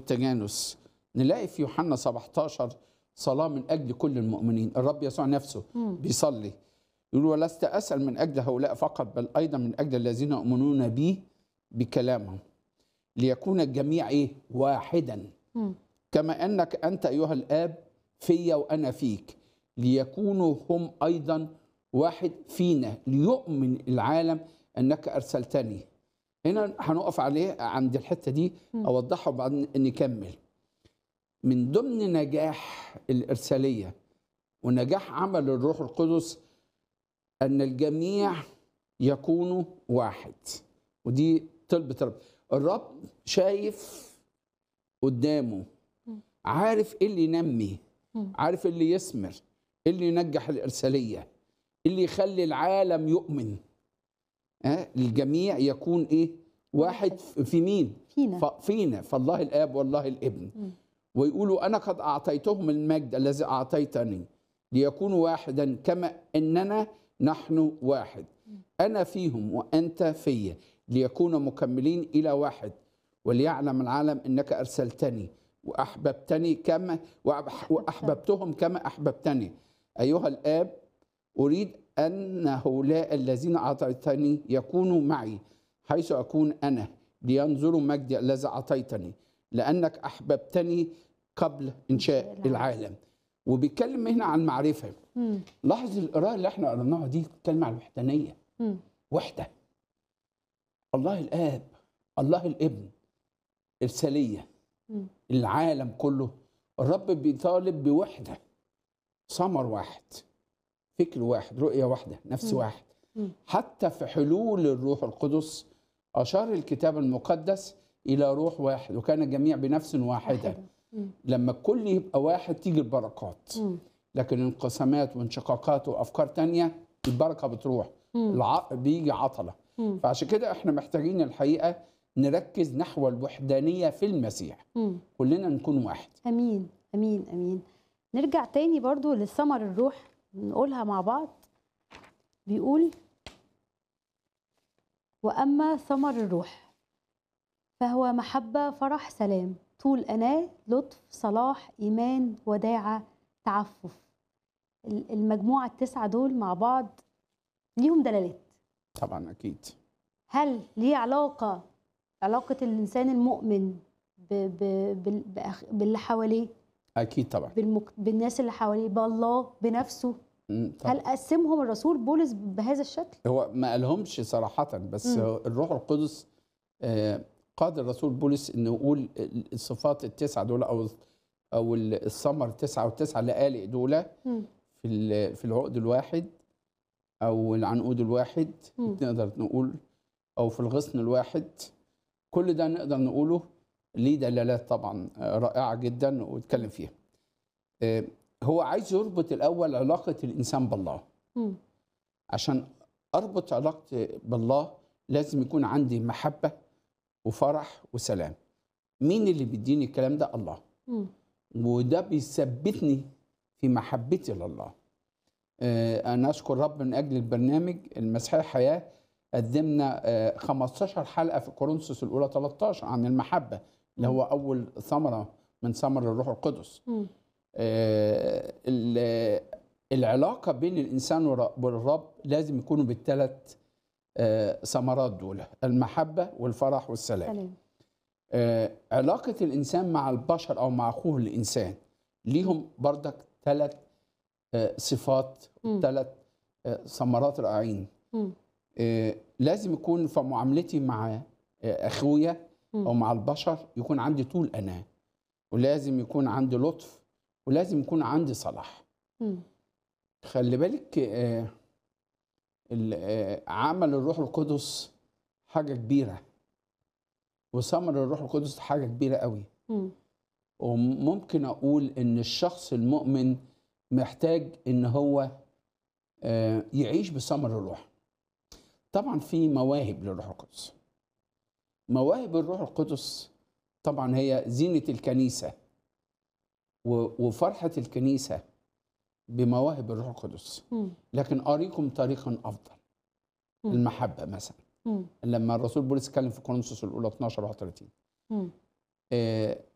التجانس نلاقي في يوحنا 17 صلاة من أجل كل المؤمنين الرب يسوع نفسه بيصلي يقول ولست أسأل من أجل هؤلاء فقط بل أيضا من أجل الذين يؤمنون بي بكلامهم ليكون الجميع إيه واحدا مم. كما أنك أنت أيها الآب في وأنا فيك ليكونوا هم أيضا واحد فينا ليؤمن العالم أنك أرسلتني هنا هنقف عليه عند الحتة دي أوضحها وبعدين نكمل من ضمن نجاح الإرسالية ونجاح عمل الروح القدس أن الجميع يكونوا واحد ودي طلبة الرب الرب شايف قدامه عارف ايه اللي ينمي عارف إيه اللي يثمر إيه اللي ينجح الإرسالية إيه اللي يخلي العالم يؤمن ها الجميع يكون ايه واحد في مين فينا ف- فينا فالله الاب والله الابن ويقولوا انا قد اعطيتهم المجد الذي اعطيتني ليكونوا واحدا كما اننا نحن واحد انا فيهم وانت فيا ليكونوا مكملين الى واحد وليعلم العالم انك ارسلتني واحببتني كما وأح- واحببتهم كما احببتني ايها الاب اريد ان هؤلاء الذين اعطيتني يكونوا معي حيث اكون انا لينظروا مجدي الذي اعطيتني لانك احببتني قبل انشاء العالم وبيتكلم هنا عن معرفه مم. لاحظ القراءه اللي احنا قريناها دي بتتكلم عن الوحدانيه مم. وحده الله الاب الله الابن ارساليه مم. العالم كله الرب بيطالب بوحده ثمر واحد فكر واحد رؤيه واحده نفس مم. واحد مم. حتى في حلول الروح القدس اشار الكتاب المقدس الى روح واحد وكان الجميع بنفس واحده واحدة. مم. لما الكل يبقى واحد تيجي البركات مم. لكن انقسامات وانشقاقات وافكار تانية البركه بتروح مم. الع... بيجي عطله مم. فعشان كده احنا محتاجين الحقيقه نركز نحو الوحدانيه في المسيح مم. كلنا نكون واحد امين امين امين نرجع تاني برضو للثمر الروح نقولها مع بعض بيقول واما ثمر الروح فهو محبه فرح سلام طول اناه لطف صلاح ايمان وداعه تعفف ال- المجموعه التسعه دول مع بعض ليهم دلالات طبعا اكيد هل ليه علاقه علاقه الانسان المؤمن ب ب بال- بأخ- باللي حواليه اكيد طبعا بالمك... بالناس اللي حواليه بالله بنفسه مم، طبعا. هل قسمهم الرسول بولس بهذا الشكل هو ما قالهمش صراحه بس مم. هو الروح القدس آه، قاد الرسول بولس انه يقول الصفات التسعه دول او او الثمر التسعه والتسعه لقالق دول مم. في ال- في العقد الواحد او العنقود الواحد مم. نقدر نقول او في الغصن الواحد كل ده نقدر نقوله ليه دلالات طبعا آه، رائعه جدا واتكلم فيها آه، هو عايز يربط الاول علاقه الانسان بالله مم. عشان اربط علاقتي بالله لازم يكون عندي محبه وفرح وسلام مين اللي بيديني الكلام ده الله مم. وده بيثبتني في محبتي لله آه، انا اشكر رب من اجل البرنامج المسيحيه حياه قدمنا آه، 15 حلقه في كورنثوس الاولى 13 عن المحبه اللي هو اول ثمره من ثمر الروح القدس مم. آه، ال- العلاقه بين الانسان والر- والرب لازم يكونوا بالثلاث آه، ثمرات دول المحبه والفرح والسلام سلام آه، علاقة الإنسان مع البشر أو مع أخوه الإنسان ليهم بردك ثلاث صفات مم. ثلاث ثمرات رائعين مم. آه، لازم يكون في معاملتي مع آه، أخويا مم. أو مع البشر يكون عندي طول أناة ولازم يكون عندي لطف ولازم يكون عندي صلاح مم. خلي بالك آه، ال- آه، عمل الروح القدس حاجة كبيرة وثمر الروح القدس حاجة كبيرة قوي مم. وممكن اقول ان الشخص المؤمن محتاج ان هو آه، يعيش بثمر الروح طبعا في مواهب للروح القدس مواهب الروح القدس طبعا هي زينة الكنيسة و- وفرحة الكنيسة بمواهب الروح القدس مم. لكن أريكم طريقا أفضل مم. المحبة مثلا مم. لما الرسول بولس اتكلم في كورنثوس الأولى 12 31 مم. آه،